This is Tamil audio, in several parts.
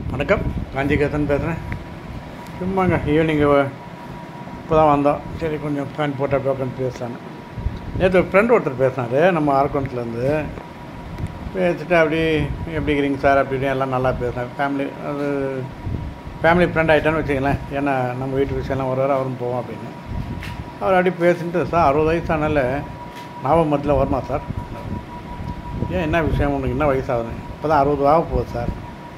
வணக்கம் காஞ்சிகேசன் பேசுகிறேன் சும்மாங்க ஈவினிங்கு இப்போ தான் வந்தோம் சரி கொஞ்சம் ஃபேன் போட்டு அப்படியே உட்காந்து பேசலான்னு நேற்று ஃப்ரெண்ட் ஒருத்தர் பேசினார் நம்ம அரக்கோணத்துலேருந்து பேசிட்டு அப்படி எப்படி இருக்கிறீங்க சார் அப்படி இப்படின்னு எல்லாம் நல்லா பேசினார் ஃபேமிலி அது ஃபேமிலி ஃப்ரெண்ட் ஆகிட்டான்னு வச்சுங்களேன் ஏன்னா நம்ம வீட்டு விஷயம்லாம் ஒரு வாரம் அவரும் போவோம் அப்படின்னு அவர் அப்படி பேசிட்டு சார் அறுபது வயசு ஆனால நவம்பரத்தில் வருமா சார் ஏன் என்ன விஷயம் உனக்கு என்ன வயசாகுது இப்போ தான் அறுபது ஆக போகுது சார்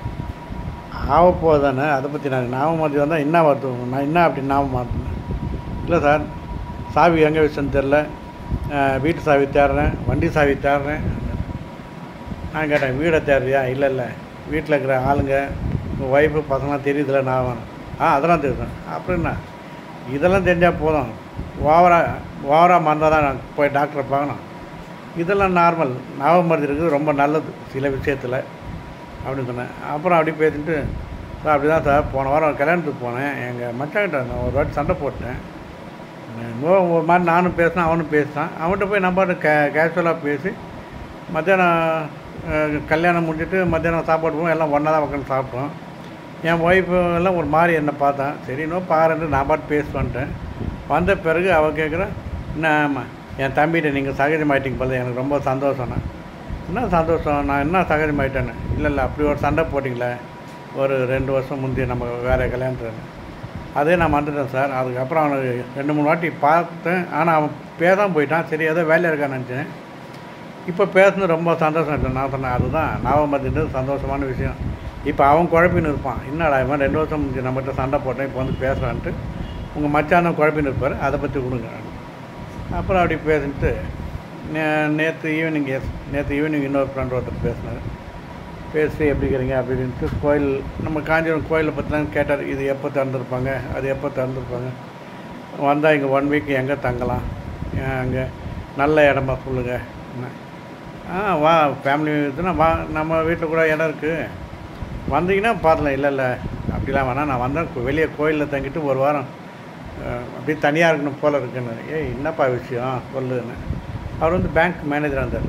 ஆக போகுதானே அதை பற்றி நான் ஞாபகம் மாற்றி வந்தால் என்ன வருது நான் என்ன அப்படி ஞாபகம் மாற்றினேன் இல்லை சார் சாவி எங்கே விஷயம் தெரில வீட்டு சாவி தேடுறேன் வண்டி சாவி தேடுறேன் நான் கேட்டேன் வீடை தேடுறியா இல்லை இல்லை வீட்டில் இருக்கிற ஆளுங்க உங்கள் ஒய்ஃபு பசங்களாம் தெரியுதுல நான் ஆ அதெல்லாம் தெரியுது அப்புறம் என்ன இதெல்லாம் தெரிஞ்சால் போதும் ஓவராக ஓவராக மறந்தால் தான் நான் போய் டாக்டரை பார்க்கணும் இதெல்லாம் நார்மல் ஞாபகம் மருந்து இருக்குது ரொம்ப நல்லது சில விஷயத்தில் அப்படின்னு சொன்னேன் அப்புறம் அப்படி பேசிட்டு சார் அப்படி தான் சார் போன வாரம் கல்யாணத்துக்கு போனேன் எங்கள் மச்சாங்கிட்ட நான் ஒரு வாட்டி சண்டை போட்டேன் இன்னும் ஒரு மாதிரி நானும் பேசினேன் அவனும் பேசினான் அவன்கிட்ட போய் நம்ம கே கேஷுவலாக பேசி மத்தியானம் அஹ், கல்யாணம் முடிஞ்சிட்டு மத்தியானம் சாப்பாடு போவோம் எல்லாம் ஒன்றா தான் உட்காந்து சாப்பிட்டோம் என் ஒய்ஃபு எல்லாம் ஒரு மாதிரி என்ன பார்த்தான் சரி இன்னும் பாருன்ட்டு நான் பாட்டு பேசி வந்துட்டேன் வந்த பிறகு அவள் கேட்குறேன் என்ன ஆமாம் என் தம்பிகிட்ட நீங்கள் சகஜமாயிட்டீங்க போல எனக்கு ரொம்ப சந்தோஷம்ண்ணா என்ன சந்தோஷம் நான் என்ன சகஜமாயிட்டேன்னு இல்லை இல்லை அப்படி ஒரு சண்டை போட்டிங்களே ஒரு ரெண்டு வருஷம் முந்தைய நம்ம வேறு கல்யாணத்தில் அதே நான் மறந்துட்டேன் சார் அதுக்கப்புறம் அவனுக்கு ரெண்டு மூணு வாட்டி பார்த்தேன் ஆனால் அவன் பேசாமல் போயிட்டான் சரி ஏதோ வேலையாக இருக்கான்னு நினச்சேன் இப்போ பேசுனது ரொம்ப சந்தோஷம் இல்லை நான் சொன்னேன் அதுதான் நவம்பத்துன்றது சந்தோஷமான விஷயம் இப்போ அவன் குழப்பின்னு இருப்பான் என்னடா இவன் ரெண்டு வருஷம் முடிஞ்சு நம்மகிட்ட சண்டை போட்டேன் இப்போ வந்து பேசுகிறான்ட்டு உங்கள் மச்சானும் குழப்பின்னு இருப்பார் அதை பற்றி கொடுங்க அப்புறம் அப்படி பேசிட்டு நே நேற்று ஈவினிங் எஸ் நேற்று ஈவினிங் இன்னொரு ஃப்ரெண்ட் ஒருத்தர் பேசினார் பேசி எப்படி இருக்கிறீங்க அப்படின்ட்டு கோயில் நம்ம காஞ்சிபுரம் கோயிலை பற்றிலாம் கேட்டார் இது எப்போ திறந்துருப்பாங்க அது எப்போ திறந்துருப்பாங்க வந்தால் இங்கே ஒன் வீக் எங்கே தங்கலாம் அங்கே நல்ல இடமா சொல்லுங்கள் என்ன ஆ வா ஃபேமிலி இதுனா வா நம்ம வீட்டில் கூட இடம் இருக்குது வந்தீங்கன்னா பார்க்கலாம் இல்லை இல்லை அப்படிலாம் வேணாம் நான் வந்தேன் கு- வெளியே கோயிலில் தங்கிட்டு ஒரு வாரம் அஹ், அப்படியே தனியாக இருக்கணும் போல இருக்குன்னு ஏய் என்னப்பா விஷயம் சொல்லுன்னு அவர் வந்து பேங்க் மேனேஜராக இருந்தார்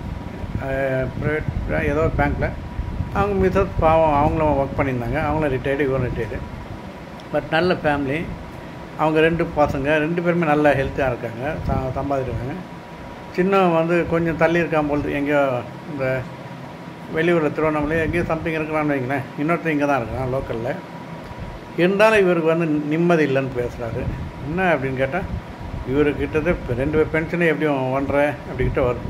ப்ரைவேட் ஏதோ ஒரு பேங்க்கில் அவங்க மிஸ்ஸஸ் பாவம் அவங்களும் ஒர்க் பண்ணியிருந்தாங்க அவங்களும் ரிட்டையர்டு இவரும் ரிட்டையர்டு பட் நல்ல ஃபேமிலி அவங்க ரெண்டு பசங்க ரெண்டு பேருமே நல்ல ஹெல்த்தியாக இருக்காங்க ச சம்பாதிக்கிறாங்க சின்னவன் வந்து கொஞ்சம் தள்ளி இருக்கான் பொழுது எங்கேயோ இந்த வெளியூரில் திருவண்ணாமலை எங்கேயோ சம்திங் இருக்கிறான்னு வைங்களேன் இன்னொருத்தர் இங்கே தான் இருக்கிறான் லோக்கலில் இருந்தாலும் இவருக்கு வந்து நிம்மதி இல்லைன்னு பேசுகிறாரு என்ன அப்படின்னு கேட்டால் இவர்கிட்டது இப்போ ரெண்டு பேர் பென்ஷனே எப்படியும் ஒன்றரை அப்படிக்கிட்ட வருது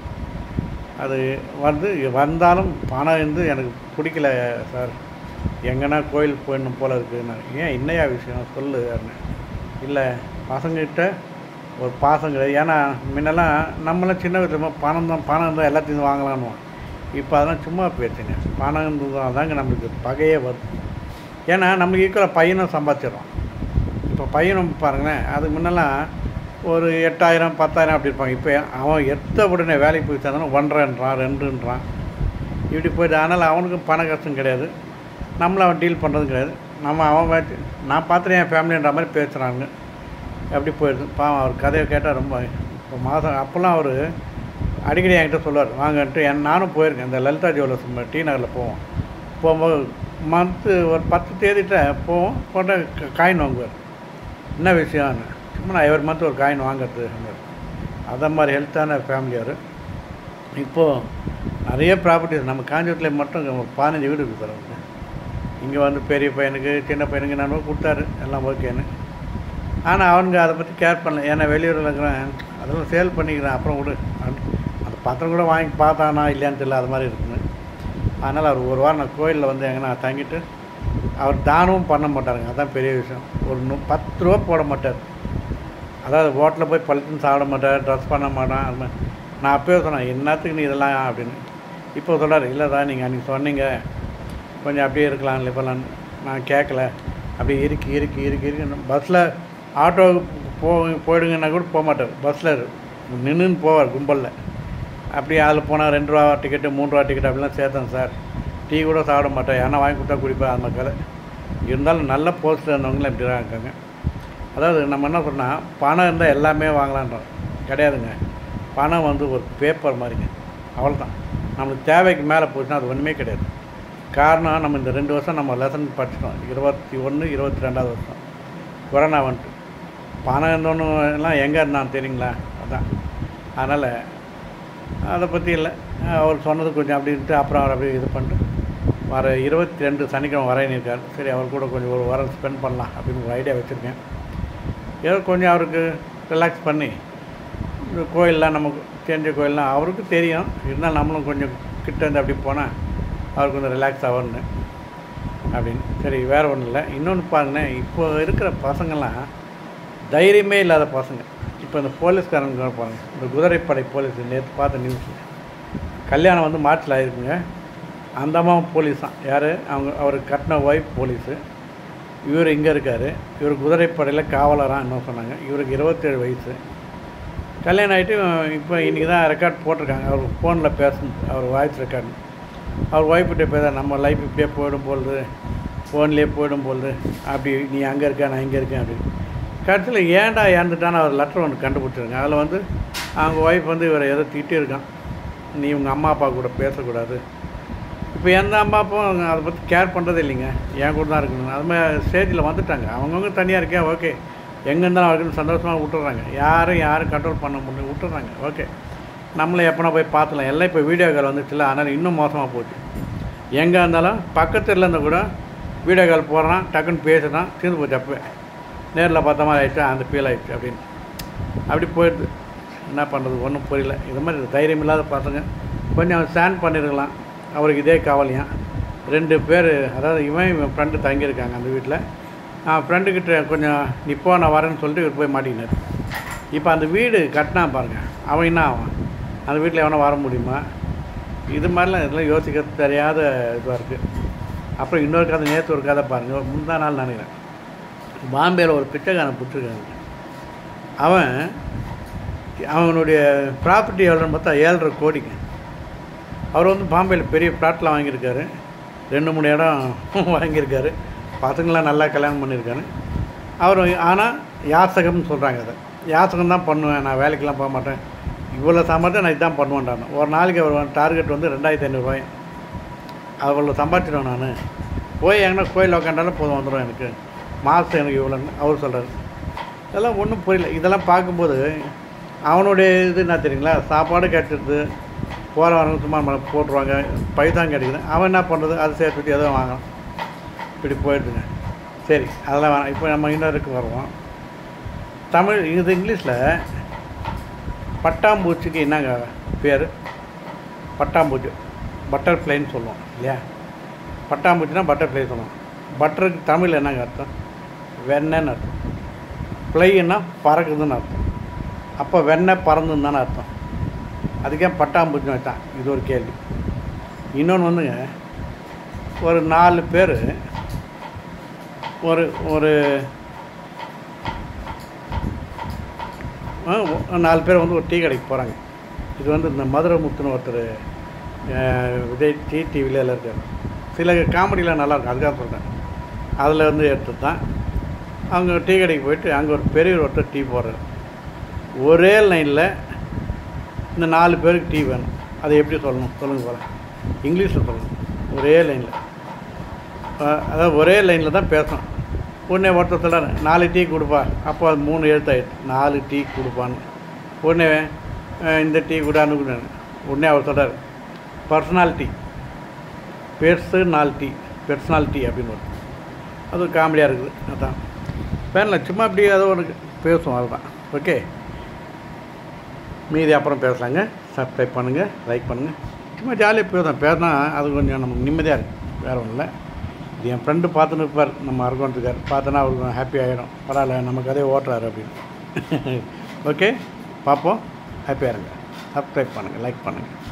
அது வந்து வந்தாலும் பணம் இருந்து எனக்கு பிடிக்கல சார் எங்கன்னா கோயில் போயிடணும் போல இருக்குன்னு ஏன் என்னையா விஷயம் சொல்லு அப்படின்னு இல்லை பசங்ககிட்ட ஒரு பாசம் கிடையாது ஏன்னா முன்னெல்லாம் நம்மளாம் சின்ன வயசுல பணம் தான் பணம் இருந்தால் எல்லாத்தையும் வாங்கலான்னுவோம் இப்போ அதெல்லாம் சும்மா பேசுங்க பணம் இருந்தது தாங்க நம்மளுக்கு பகையே வருது ஏன்னா நம்மளுக்கு ஈக்குவலாக பையனும் சம்பாதிச்சிடுறோம் இப்போ பையனும் பாருங்களேன் அதுக்கு முன்னெல்லாம் ஒரு எட்டாயிரம் பத்தாயிரம் அப்படி இருப்பாங்க இப்போ அவன் எத்த உடனே வேலைக்கு போய் சேர்ந்தாலும் ஒன்றரைன்றான் ரெண்டுன்றான் இப்படி போயிட்டு அதனால் அவனுக்கும் பண கஷ்டம் கிடையாது நம்மளும் அவன் டீல் பண்ணுறதும் கிடையாது நம்ம அவன் வச்சு நான் பார்த்துட்டு என் ஃபேமிலின்ற மாதிரி பேசுகிறாங்க அப்படி போயிடுது பாவம் அவர் கதையை கேட்டால் ரொம்ப இப்போ மாதம் அப்போல்லாம் அவர் அடிக்கடி என்கிட்ட சொல்லுவார் வாங்கன்ட்டு என் நானும் போயிருக்கேன் இந்த லலிதா ஜுவல்லர்ஸ் டி நகரில் போவோம் போகும்போது மந்த்து ஒரு பத்து தேதிட்ட போவோம் போட்ட காயின் வாங்குவார் என்ன விஷயம்னு சும்மா நான் எவர் மந்த் ஒரு காயின் வாங்குறது அதை மாதிரி ஹெல்த்தான ஃபேமிலி அவர் இப்போது நிறைய ப்ராப்பர்ட்டிஸ் நம்ம காஞ்சிபுரத்தில் மட்டும் இங்க ஒரு பதினஞ்சு வீடு இருக்குது சார் அவருக்கு இங்கே வந்து பெரிய பையனுக்கு சின்ன பையனுக்கு நான் கொடுத்தாரு எல்லாம் ஓகேன்னு ஆனால் அவனுங்க அதை பற்றி கேர் பண்ணல ஏன்னா வெளியூரில் இருக்கிறேன் அதெல்லாம் சேல் பண்ணிக்கிறேன் அப்புறம் விடு அப்படின்னு. அந்த பத்திரம் கூட வாங்கி பார்த்தானா இல்லையான்னு தெரியல அது மாதிரி இருக்குன்னு அதனால் அவர் ஒரு வாரம் நான் கோயிலில் வந்து எங்கன்னா தங்கிட்டு அவர் தானமும் பண்ண மாட்டாருங்க அதான் பெரிய விஷயம் ஒரு நு பத்து ரூபா போட மாட்டார் அதாவது ஹோட்டலில் போய் பழுத்துன்னு சாப்பிட மாட்டார் ட்ரெஸ் பண்ண மாட்டான் அது மாதிரி நான் அப்போயே சொன்னேன் என்னத்துக்கு நீ இதெல்லாம் அப்படின்னு இப்போ சொல்கிறார் இல்லைதா நீங்கள் அன்றைக்கி சொன்னீங்க கொஞ்சம் அப்படியே இருக்கலாம் இப்போலாம் நான் கேட்கல அப்படியே இறுக்கி இறுக்கி இறுக்கி இறுக்கி பஸ்ஸில் ஆட்டோவுக்கு போ போயிடுங்கன்னா கூட போக மாட்டார் பஸ்ஸில் நின்றுன்னு போவார் கும்பலில் அப்படியே அதில் போனால் ரெண்டு ரூபா டிக்கெட்டு மூணு ரூபா டிக்கெட் அப்படிலாம் சேர்த்தேன் சார் டீ கூட சாப்பிட மாட்டேன் ஏன்னா வாங்கி கொடுத்தா குடிப்பேன் அந்த மாதிரி கதை இருந்தாலும் நல்ல போஸ்ட்டில் இருந்தவங்களும் இப்படி தான் இருக்காங்க அதாவது நம்ம என்ன சொன்னால் பணம் இருந்தால் எல்லாமே வாங்கலான்றோம் கிடையாதுங்க பணம் வந்து ஒரு பேப்பர் மாதிரிங்க அவ்வளோதான் நம்மளுக்கு தேவைக்கு மேலே போச்சுன்னா அது ஒன்றுமே கிடையாது காரணம் நம்ம இந்த ரெண்டு வருஷம் நம்ம லெசன் படிச்சிட்டோம் இருபத்தி ஒன்று இருபத்தி ரெண்டாவது வருஷம் கொரோனா வந்துட்டு பணம் இருந்தோன்னு எல்லாம் எங்கே இருந்தான் தெரியுங்களா அதான் அதனால் அதை பற்றி இல்லை அவர் சொன்னது கொஞ்சம் அப்படின்ட்டு அப்புறம் அவர் அப்படியே இது பண்ணிட்டு வர இருபத்தி ரெண்டு சனிக்கிழமை வரேன்னு இருக்கார் சரி அவர் கூட கொஞ்சம் ஒரு வாரம் ஸ்பெண்ட் பண்ணலாம் அப்படின்னு ஒரு ஐடியா வச்சுருக்கேன் ஏதோ கொஞ்சம் அவருக்கு ரிலாக்ஸ் பண்ணி இந்த கோயிலெலாம் நமக்கு தெரிஞ்ச கோயிலெலாம் அவருக்கு தெரியும் இருந்தாலும் நம்மளும் கொஞ்சம் கிட்ட இருந்து அப்படி போனால் அவருக்கு கொஞ்சம் ரிலாக்ஸ் ஆகணும்னு அப்படின்னு சரி வேறு ஒன்றும் இல்லை இன்னொன்று பாருங்களேன் இப்போ இருக்கிற பசங்கள்லாம் தைரியமே இல்லாத பசங்க இப்போ இந்த போலீஸ்காரங்க பாருங்க இந்த குதிரைப்படை போலீஸ் நேற்று பார்த்த நியூஸ் கல்யாணம் வந்து மார்ச்சில் ஆயிருக்குங்க அந்த அம்மா போலீஸ் தான் யார் அவங்க அவர் கட்டின ஒய்ஃப் போலீஸு இவர் இங்கே இருக்கார் இவர் குதிரைப்படையில் காவலராக என்ன சொன்னாங்க இவருக்கு இருபத்தேழு வயசு கல்யாணம் ஆகிட்டு இப்போ இன்றைக்கி தான் ரெக்கார்ட் போட்டிருக்காங்க அவர் ஃபோனில் பேசணும் அவர் வாய்ஸ் ரெக்கார்டு அவர் ஒய்ஃப்கிட்ட பேச நம்ம லைஃப் இப்படியே போயிடும் போகுது ஃபோன்லேயே போயிடும் போகுது அப்படி நீ அங்கே இருக்க நான் இங்கே இருக்கேன் அப்படின்னு கடைசியில் ஏன்டா இறந்துட்டான்னு அவர் லெட்டர் ஒன்று கண்டுபிடிச்சிருங்க அதில் வந்து அவங்க ஒய்ஃப் வந்து இவரை எதோ திட்டி இருக்கான் நீ உங்கள் அம்மா அப்பா கூட பேசக்கூடாது இப்போ எந்த அம்மா அப்பாவும் அதை பற்றி கேர் பண்ணுறது இல்லைங்க என் கூட தான் இருக்கணும் அது மாதிரி ஸ்டேஜில் வந்துட்டாங்க அவங்கவுங்க தனியாக இருக்கேன் ஓகே எங்கே இருந்தாலும் அவருக்கு சந்தோஷமாக விட்டுறாங்க யாரும் யாரும் கண்ட்ரோல் பண்ண முடியும் விட்டுறாங்க ஓகே நம்மளை எப்போனா போய் பார்த்துலாம் எல்லாம் இப்போ வீடியோ கால் வந்துச்சுல அதனால் இன்னும் மோசமாக போச்சு எங்கே இருந்தாலும் பக்கத்தில் இருந்தால் கூட வீடியோ கால் போடுறான் டக்குன்னு பேசுகிறான் தீர்ந்து போச்சு அப்போ நேரில் பார்த்த மாதிரி ஆயிடுச்சு அந்த ஃபீல் ஆயிடுச்சு அப்படின்னு அப்படி போயிடுது என்ன பண்ணுறது ஒன்றும் புரியல இது மாதிரி தைரியம் இல்லாத பசங்க கொஞ்சம் ஸ்டாண்ட் பண்ணியிருக்கலாம் அவருக்கு இதே காவலியாம் ரெண்டு பேர் அதாவது இவன் இவன் ஃப்ரெண்டு தங்கியிருக்காங்க அந்த வீட்டில் ஃப்ரெண்டுக்கிட்ட கொஞ்சம் நீ போ நான் வரேன்னு சொல்லிட்டு இவர் போய் மாட்டிக்கினார் இப்போ அந்த வீடு கட்டினா பாருங்க அவன் என்ன ஆவான் அந்த வீட்டில் எவனா வர முடியுமா இது மாதிரிலாம் இதெல்லாம் யோசிக்க தெரியாத இதுவாக இருக்குது அப்புறம் இன்னொரு கதை நேற்று ஒரு கதை பாருங்கள் முந்தா நாள் நினைக்கிறேன் பாம்பேயில் ஒரு பிச்சைக்காரன் பிடிச்சிருக்காங்க அவன் அவனுடைய ப்ராப்பர்ட்டி எவ்வளோன்னு பார்த்தா ஏழரை கோடிங்க அவர் வந்து பாம்பேயில் பெரிய ப்ளாட்லாம் வாங்கியிருக்காரு ரெண்டு மூணு இடம் வாங்கியிருக்காரு பசங்களாம் நல்லா கல்யாணம் பண்ணியிருக்காரு அவர் ஆனால் யாசகம்னு சொல்கிறாங்க அதை யாசகம் தான் பண்ணுவேன் நான் வேலைக்கெல்லாம் போக மாட்டேன் இவ்வளோ சம்பாதிச்சா நான் இதான் பண்ணுவேன்டான் ஒரு நாளைக்கு அவர் டார்கெட் வந்து ரெண்டாயிரத்தி ஐநூறுரூவாய் அவ்வளோ சம்பாதிச்சிடுவேன் நான் போய் எங்கன்னா கோயில் உக்காண்டாலும் போதும் வந்துடும் எனக்கு மாதம் எனக்கு இவ்வளோன்னு அவர் சொல்கிறார் இதெல்லாம் ஒன்றும் புரியல இதெல்லாம் பார்க்கும்போது அவனுடைய இது என்ன தெரியுங்களா சாப்பாடு கிடைச்சிருது போகிற வரவங்க சும்மா நம்மளை போட்டுருவாங்க பைசான் கிடைக்குது அவன் என்ன பண்ணுறது அது சேர்த்துட்டு எதுவும் வாங்கலாம் இப்படி போயிடுதுங்க சரி அதெல்லாம் வேணாம் இப்போ நம்ம இன்னொருக்கு வருவோம் தமிழ் இது இங்கிலீஷில் பட்டாம்பூச்சிக்கு என்னங்க பேர் பட்டாம்பூச்சி பட்டர்ஃப்ளைன்னு சொல்லுவோம் இல்லையா பட்டாம்பூச்சினா பட்டர்ஃப்ளை சொல்லுவோம் பட்டருக்கு தமிழ் என்னங்க அர்த்தம் வெண்ணெய்ன்னு அர்த்தம் ஃப்ளைன்னா பறக்குதுன்னு அர்த்தம் அப்போ வெண்ணெய் பறந்துன்னு தானே அர்த்தம் அதுக்கே பட்டாம்பூச்சின்னு வச்சான் இது ஒரு கேள்வி இன்னொன்று வந்துங்க ஒரு நாலு பேர் ஒரு ஒரு ஆ, ஒ- நாலு பேர் வந்து ஒரு டீ கடைக்கு போகிறாங்க இது வந்து இந்த மதுரை முத்துன்னு ஒருத்தர் அஹ், விஜய் டி டிவியில் எல்லாம் இருக்கார் சில காமெடிலாம் நல்லாயிருக்கும் அதுக்காக சொல்கிறேன் அதில் வந்து எடுத்தது தான் அவங்க டீ கடைக்கு போயிட்டு அங்கே ஒரு பெரியவர் ஒருத்தர் டீ போடுறாரு ஒரே லைனில் இந்த நாலு பேருக்கு டீ வேணும் அதை எப்படி சொல்லணும் சொல்லுங்கள் போல இங்கிலீஷில் சொல்லணும் ஒரே லைனில் அதாவது ஒரே லைனில் தான் பேசணும் உடனே ஒருத்தர் சொல்கிறார் நாலு டீ கொடுப்பா அப்போ அது மூணு எழுத்தாயிடுச்சு நாலு டீ கொடுப்பான்னு உடனே அஹ், இந்த டீ கூட அனுப்பினார் உடனே அவர் சொல்கிறார் பர்சனாலிட்டி பெர்சனாலிட்டி பெர்சனாலிட்டி அப்படின்னு வரும் அது காமெடியாக இருக்குது அதான் வேணாம் சும்மா அப்படி ஏதோ ஒன்று பேசுவோம் அதுதான் ஓகே மீதி அப்புறம் பேசலாங்க சப்ஸ்கிரைப் பண்ணுங்கள் லைக் பண்ணுங்கள் சும்மா ஜாலியாக பேசும் பேசினா அது கொஞ்சம் நமக்கு நிம்மதியாக இருக்குது வேறு ஒன்றும் இல்லை இது என் ஃப்ரெண்டு பார்த்துன்னு இருப்பார் நம்ம அரகோணத்துக்கார் பார்த்தோன்னா அவருக்கு ஹாப்பி ஆகிடும் பரவாயில்ல நம்ம கதையை ஓட்டுறாரு அப்படின்னு ஓகே பார்ப்போம் ஹாப்பியாக இருங்க சப்ஸ்கிரைப் பண்ணுங்கள் லைக் பண்ணுங்கள்